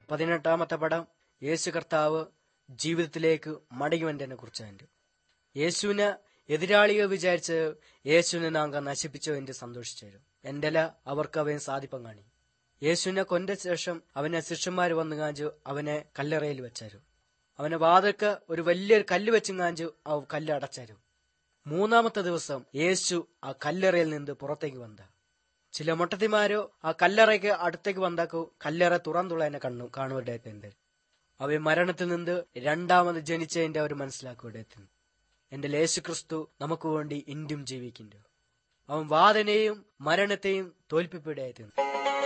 പതിനെട്ടാമത്തെ പടം യേശു കർത്താവ് ജീവിതത്തിലേക്ക് മടങ്ങുവനെ കുറിച്ചാണ് യേശുവിനെ എതിരാളിയെ വിചാരിച്ച് യേശുവിനെ നാങ്ക നശിപ്പിച്ചവന്റെ സന്തോഷിച്ചു എന്റെല അവർക്ക് അവൻ സാധിപ്പം കാണി യേശുവിനെ കൊണ്ട ശേഷം അവനെ ശിഷ്യന്മാർ വന്നു കാഞ്ചു അവനെ കല്ലറയിൽ വെച്ചാരു അവനെ വാതിൽക്ക് ഒരു വലിയൊരു കല്ല് വെച്ചും കാഞ്ചു അവ കല്ല് അടച്ചാരു മൂന്നാമത്തെ ദിവസം യേശു ആ കല്ലറയിൽ നിന്ന് പുറത്തേക്ക് വന്ന ചില മൊട്ടത്തിമാരോ ആ കല്ലറയ്ക്ക് അടുത്തേക്ക് വന്നാക്കോ കല്ലറ തുറന്നുള്ളതിനെ കണ്ണു കാണുവരുടേത്തിന്റെ അവ മരണത്തിൽ നിന്ന് രണ്ടാമത് ജനിച്ചതിന്റെ അവർ മനസ്സിലാക്കുവിടേത്തിന് എന്റെ യേശു ക്രിസ്തു നമുക്ക് വേണ്ടി ഇന്ത്യം ജീവിക്കുന്നു അവൻ വാദനയും മരണത്തെയും തോൽപ്പിപ്പിടേക്കുന്നു